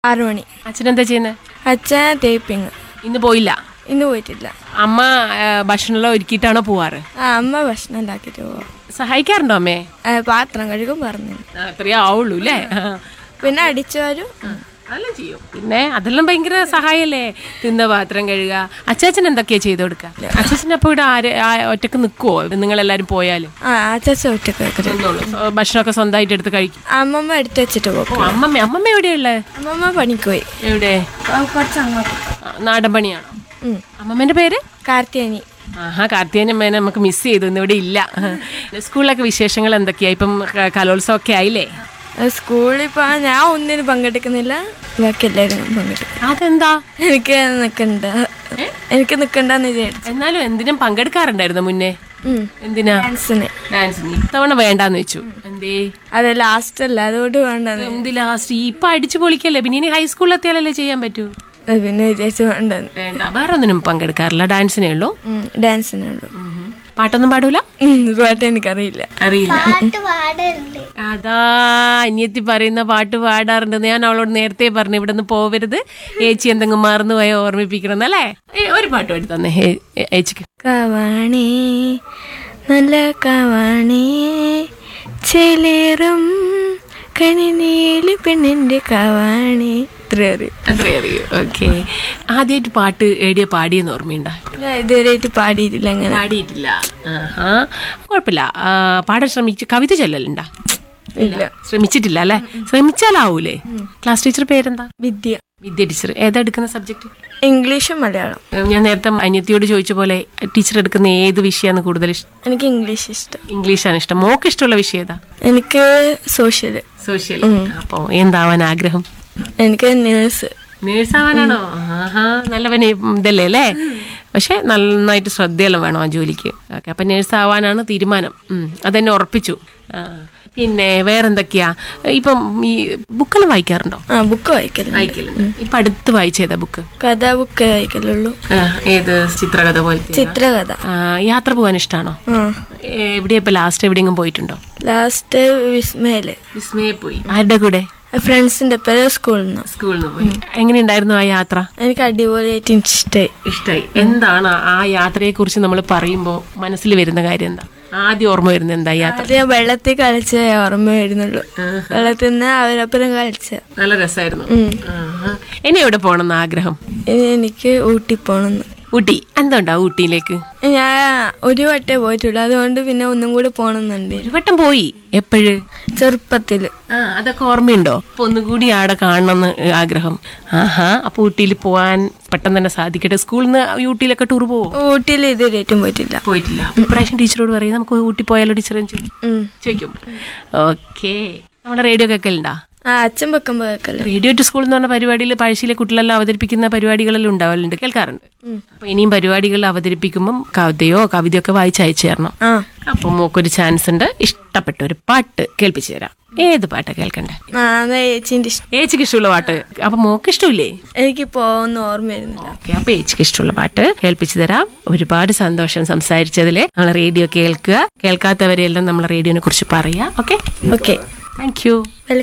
ആറു മണി അച്ഛനെന്താ ചെയ്യുന്നത് അച്ഛൻ ടേപ്പിങ് ഇന്ന് പോയില്ല ഇന്ന് പോയിട്ടില്ല അമ്മ ആ, ഭക്ഷണമെല്ലാം ഒരുക്കിയിട്ടാണോ പോവാറ് ആ അമ്മ ഭക്ഷണം ഉണ്ടാക്കിയിട്ട് പോവാം സഹായിക്കാറുണ്ടോ അമ്മേ ആ, പാത്രം കഴുകും പറഞ്ഞു ആ, അത്രയേ ആവുള്ളൂ അല്ലേ ആ. പിന്നെ അടിച്ചു വരും അതെല്ലാം ചെയ്യും പിന്നെ അതെല്ലാം ഭയങ്കര സഹായല്ലേ തിന്ന പാത്രം കഴുകുക അച്ചാച്ചൻ എന്തൊക്കെയാ ചെയ്ത് കൊടുക്കുക അച്ചാച്ചൻ അപ്പൊ ഇവിടെ ആര് ആ, ഒറ്റക്ക് നിൽക്കുവോ നിങ്ങൾ എല്ലാരും പോയാലും ആ അച്ഛൻ ഒറ്റക്ക് വെക്കരുത് നിന്നോളൂ. ഓ, ഭക്ഷണമൊക്കെ സ്വന്തമായിട്ട് എടുത്ത് കഴിക്കും അമ്മമ്മ എടുത്ത് വെച്ചിട്ട് പോകും ഓ അമ്മമ്മ അമ്മമ്മ എവിടെയുള്ളത് അമ്മമ്മ പണിക്ക് പോയി എവിടെ കുറച്ച് അങ്ങോട്ട് ആ, നാടൻ പണിയാണോ ഉം. അമ്മമ്മേന്റെ പേര് കാർത്തിയാനി ആഹാ കാർത്തികേയമ്മേനെ നമുക്ക് മിസ് ചെയ്തു ഇന്ന് ഇവിടെ ഇല്ല സ്കൂളിലൊക്കെ വിശേഷങ്ങൾ എന്തൊക്കെയാ ഇപ്പം ക- കലോത്സവം ഒക്കെ ആയില്ലേ സ്കൂളിൽ പോ ഞാൻ ഒന്നിനും പങ്കെടുക്കുന്നില്ല ബാക്കി എല്ലാവരും പങ്കെടുക്കും അതെന്താ എനിക്ക് നിൽക്കണ്ട എനിക്ക് നിൽക്കണ്ടെന്ന് വിചാരിച്ചു എന്നാലും എന്തിനും പങ്കെടുക്കാറുണ്ടായിരുന്നു മുന്നേ ഉം. എന്തിനാ ഡാൻസിന് ഡാൻസിന് ഇത്തവണ വേണ്ടാന്ന് വെച്ചു എന്തേ അത് ലാസ്റ്റ് അല്ല അതുകൊണ്ട് വേണ്ടെന്ന് എന്ത് ലാസ്റ്റ് ഇപ്പൊ അടിച്ചു പൊളിക്കല്ലേ പിന്നെ ഇനി ഹൈസ്കൂളിൽ എത്തിയാലല്ലേ ചെയ്യാൻ പറ്റൂ അത് പിന്നെ വിചാരിച്ചു വേണ്ടെന്ന് വേണ്ട വേറെ ഒന്നിനും പങ്കെടുക്കാറില്ല ഡാൻസിനേ ഉള്ളൂ ഉം, ഡാൻസിനുള്ളൂ പാട്ടൊന്നും പാടൂല ഉം, പാട്ട് എനിക്കറിയില്ല അറിയില്ല പാട്ട് പാടുന്നുണ്ട് അതാ അനിയത്തി പറയുന്ന പാട്ട് പാടാറുണ്ട് ഞാൻ അവളോട് നേരത്തെ പറഞ്ഞു ഇവിടെ നിന്ന് പോവരുത് ഏച്ചി എന്തെങ്കിലും മറന്നു പോയ ഓർമ്മിപ്പിക്കണം എന്നല്ലേ ഏ, ഒരു പാട്ട് പാടി തന്നെ ഏ- ഏ- ഏച്ചിക്ക് കവാണേ നല്ല കവാണേ ചെലേറും കണിനീലി പെണ്ണിന്റെ കവാണേ ഇത്ര അറിയും അത്രേ അറിയൂ ഓക്കെ ആദ്യമായിട്ട് പാട്ട് എവിടെയാ പാടിയെന്ന് ഓർമ്മയുണ്ടോ ഞാൻ ഇതുവരെയായിട്ട് പാടിയിട്ടില്ല അങ്ങനെ പാടിയിട്ടില്ല ആഹാ കുഴപ്പമില്ല ആ, പാടാൻ ശ്രമിച്ചു കവിത ചൊല്ലലുണ്ടാ ഇല്ല ശ്രമിച്ചിട്ടില്ല അല്ലേ ശ്രമിച്ചാലാവൂലേ ക്ലാസ് ടീച്ചർ പേരെന്താ വിദ്യ വിദ്യ ടീച്ചർ ഏതാ എടുക്കുന്ന സബ്ജക്ട് ഇംഗ്ലീഷും മലയാളം ഞാൻ നേരത്തെ അനിയത്തിയോട് ചോദിച്ച പോലെ ടീച്ചർ എടുക്കുന്ന ഏത് വിഷയമാണ് കൂടുതൽ ഇഷ്ടം എനിക്ക് ഇംഗ്ലീഷ് ഇഷ്ടം ഇംഗ്ലീഷാണ് ഇഷ്ടം മോക്ക് ഇഷ്ടമുള്ള വിഷയം ഏതാ എനിക്ക് സോഷ്യൽ സോഷ്യൽ അപ്പോ എന്താവാൻ ആഗ്രഹം എനിക്ക് നേഴ്സ് നേഴ്സ് ആവാനാണോ ആഹാ നല്ലവന് ഇതല്ലേ അല്ലേ പക്ഷെ നന്നായിട്ട് ശ്രദ്ധയെല്ലാം വേണം ആ ജോലിക്ക് ഓക്കെ അപ്പൊ നേഴ്സ് ആവാനാണ് തീരുമാനം ഉം, അതെന്നെ ഉറപ്പിച്ചു ആ, പിന്നെ വേറെന്തൊക്കെയാ ഇപ്പം ഈ ബുക്കെല്ലാം വായിക്കാറുണ്ടോ ആ ബുക്ക് വായിക്കലുണ്ട് വായിക്കലുണ്ട് ഇപ്പൊ അടുത്ത് വായിച്ചേതാ ബുക്ക് കഥ ബുക്ക് വായിക്കലുള്ളൂ ഏത് ചിത്രകഥ പോലത്തെ ചിത്രകഥ ആ, യാത്ര പോകാൻ ഇഷ്ടമാണോ ആ എവിടെയാ ഇപ്പൊ ലാസ്റ്റ് എവിടെയെങ്കിലും പോയിട്ടുണ്ടോ ലാസ്റ്റ് വിസ്മയില് വിസ്മയെ പോയി ആരുടെ കൂടെ ഫ്രണ്ട്സിന്റെ പേര് സ്കൂളിൽ നിന്ന് സ്കൂളിൽ നിന്ന് പോയി എങ്ങനെയുണ്ടായിരുന്നു ആ യാത്ര എനിക്ക് അടിപൊളിയായിട്ട് ഇഷ്ടമായി ഇഷ്ടമായി എന്താണ് ആ യാത്രയെ കുറിച്ച് നമ്മൾ പറയുമ്പോൾ മനസ്സിൽ വരുന്ന കാര്യം എന്താ ആദ്യം ഓർമ്മ വരുന്നത് എന്താ യാത്ര ആദ്യം വെള്ളത്തിൽ കളിച്ച ഓർമ്മ വരുന്നുള്ളൂ വെള്ളത്തിൽ നിന്ന് അവരപ്പുറം കളിച്ച നല്ല രസമായിരുന്നു ഇനി എവിടെ പോകണം എന്ന് ആഗ്രഹം ഇനി എനിക്ക് ഊട്ടി പോണെന്ന് ഊട്ടി എന്തുണ്ടാ ഊട്ടിയിലേക്ക് ഞാൻ ഒരു വട്ടേ പോയിട്ടുള്ളൂ അതുകൊണ്ട് പിന്നെ ഒന്നും കൂടി പോണെന്നുണ്ട് ഒരു വട്ടം പോയി എപ്പോഴ് ചെറുപ്പത്തില് ആ അതൊക്കെ ഓർമ്മയുണ്ടോ അപ്പൊ ഒന്നുകൂടി ആടെ കാണണമെന്ന് ആഗ്രഹം ആഹാ അപ്പൊ ഊട്ടിയിൽ പോവാൻ പെട്ടെന്ന് തന്നെ സാധിക്കട്ടെ സ്കൂളിൽ നിന്ന് ഊട്ടിയിലൊക്കെ ടൂർ പോവോ ഊട്ടിയിൽ ഇതുവരെയായിട്ടും പോയിട്ടില്ല പോയിട്ടില്ല ഇപ്രാവശ്യം ടീച്ചറോട് പറയും നമുക്ക് ഊട്ടി പോയാലോ ടീച്ചറെ ചോദിക്കും ഉം. ചോദിക്കും ഓക്കെ നമ്മുടെ റേഡിയോ കേൾക്കലുണ്ടാ ആ അച്ഛൻ വെക്കുമ്പോ കേൾക്കല്ലോ റേഡിയോ ടു സ്കൂൾ എന്ന് പറഞ്ഞ പരിപാടിയിൽ പഴശ്ശിയിലെ കുട്ടികളെല്ലാം അവതരിപ്പിക്കുന്ന പരിപാടികളെല്ലാം ഉണ്ടാവലുണ്ട് കേൾക്കാറുണ്ട് അപ്പൊ ഇനിയും പരിപാടികൾ അവതരിപ്പിക്കുമ്പം കവിതയോ കവിതയോ ഒക്കെ വായിച്ച് അയച്ചു തരണം ആ അപ്പൊ മോക്കൊരു ചാൻസ് ഉണ്ട് ഇഷ്ടപ്പെട്ട ഒരു പാട്ട് കേൾപ്പിച്ചു തരാം ഏത് പാട്ടാ കേൾക്കണ്ടേ ആ അതാ ചേച്ചീൻ്റെ ഇഷ്ടം ഏച്ചിക്ക് ഇഷ്ടമുള്ള പാട്ട് അപ്പൊ മോക്ക് ഇഷ്ടമില്ലേ എനിക്ക് പോകുന്ന ഓർമ്മ വരുന്നില്ല ഓക്കെ അപ്പൊ ഏച്ചിക്ക് ഇഷ്ടമുള്ള പാട്ട് കേൾപ്പിച്ചു തരാം ഒരുപാട് സന്തോഷം സംസാരിച്ചതില് നമ്മൾ റേഡിയോ കേൾക്കുക കേൾക്കാത്തവരെല്ലാം നമ്മൾ റേഡിയോനെ കുറിച്ച് പറയാം ഓക്കെ ഓക്കെ താങ്ക് യു